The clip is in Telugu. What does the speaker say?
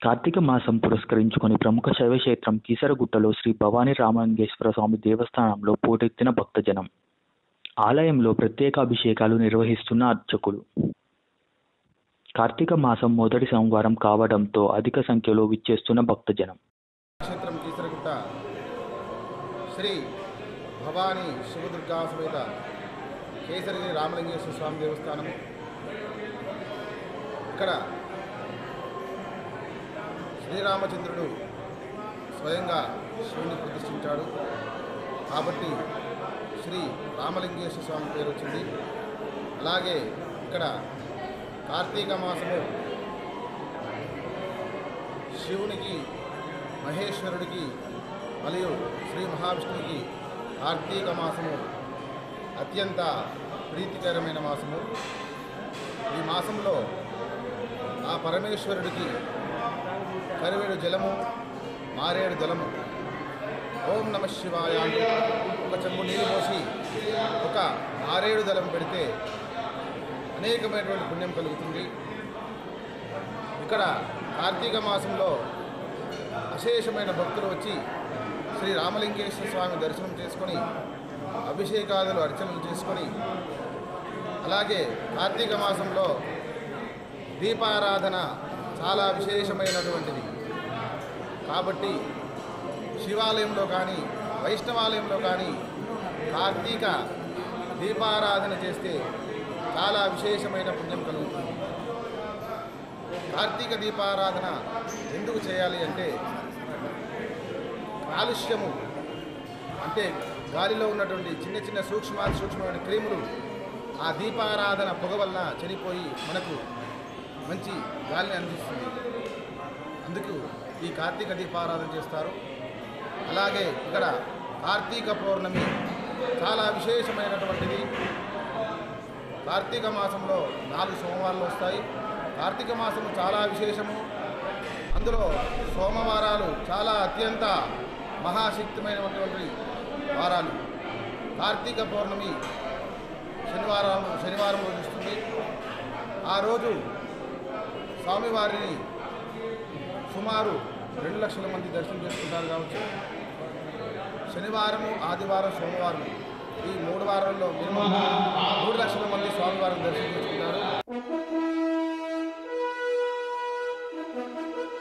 కార్తీక మాసం పురస్కరించుకొని ప్రముఖ శైవక్షేత్రం కీసరగుట్టలో శ్రీ భవానీ రామలింగేశ్వర స్వామి దేవస్థానంలో పోటెత్తిన భక్తజనం ఆలయంలో ప్రత్యేక అభిషేకాలు నిర్వహిస్తున్న అర్చకులు కార్తీక మాసం మొదటి సోమవారం కావడంతో అధిక సంఖ్యలో విచ్చేస్తున్న భక్తజనం క్షేత్రం కీసరగుట్ట శ్రీ భవానీ శివదుర్గా సమేత కేసరిగిరి రామలింగేశ్వర స్వామి దేవస్థానము ఇక్కడ శ్రీరామచంద్రుడు స్వయంగా శివుని ప్రతిష్ఠించాడు కాబట్టి శ్రీ రామలింగేశ్వర స్వామి పేరు వచ్చింది అలాగే ఇక్కడ కార్తీక మాసము శివునికి మహేశ్వరుడికి మరియు శ్రీ మహావిష్ణువుకి కార్తీక మాసము అత్యంత ప్రీతికరమైన మాసము ఈ మాసంలో ఆ పరమేశ్వరుడికి కరివేడు జలము మారేడు జలము ఓం నమ శివాయ అంటూ ఒక చెంబు నీళ్ళు పోసి ఒక మారేడు దళం పెడితే అనేకమైనటువంటి పుణ్యం కలుగుతుంది ఇక్కడ కార్తీక మాసంలో అశేషమైన భక్తులు వచ్చి శ్రీ రామలింగేశ్వర స్వామి దర్శనం చేసుకొని అభిషేకాదులు అర్చనలు చేసుకొని అలాగే కార్తీక మాసంలో దీపారాధన చాలా విశేషమైనటువంటిది కాబట్టి శివాలయంలో కానీ వైష్ణవాలయంలో కానీ కార్తీక దీపారాధన చేస్తే చాలా విశేషమైన పుణ్యం కలుగుతుంది కార్తీక దీపారాధన ఎందుకు చేయాలి అంటే కాలుష్యము అంటే గాలిలో ఉన్నటువంటి చిన్న చిన్న సూక్ష్మ సూక్ష్మమైన క్రిములు ఆ దీపారాధన పొగ వలన చనిపోయి మనకు మంచి గాలిని అందిస్తుంది అందుకు ఈ కార్తీక దీపారాధన చేస్తారు అలాగే ఇక్కడ కార్తీక పౌర్ణమి చాలా విశేషమైనటువంటిది కార్తీక మాసంలో నాలుగు సోమవారాలు వస్తాయి కార్తీక మాసం చాలా విశేషము అందులో సోమవారాలు చాలా అత్యంత మహాశక్తిమైనటువంటి వారాలు కార్తీక పౌర్ణమి శనివారం శనివారం రోజు వస్తుంది ఆ రోజు స్వామివారిని సుమారు రెండు లక్షల మంది దర్శనం చేసుకుంటారు కావచ్చు శనివారము ఆదివారం సోమవారం ఈ మూడు వారాల్లో మినిమం మూడు లక్షల మంది స్వామివారిని దర్శనం చేసుకుంటారు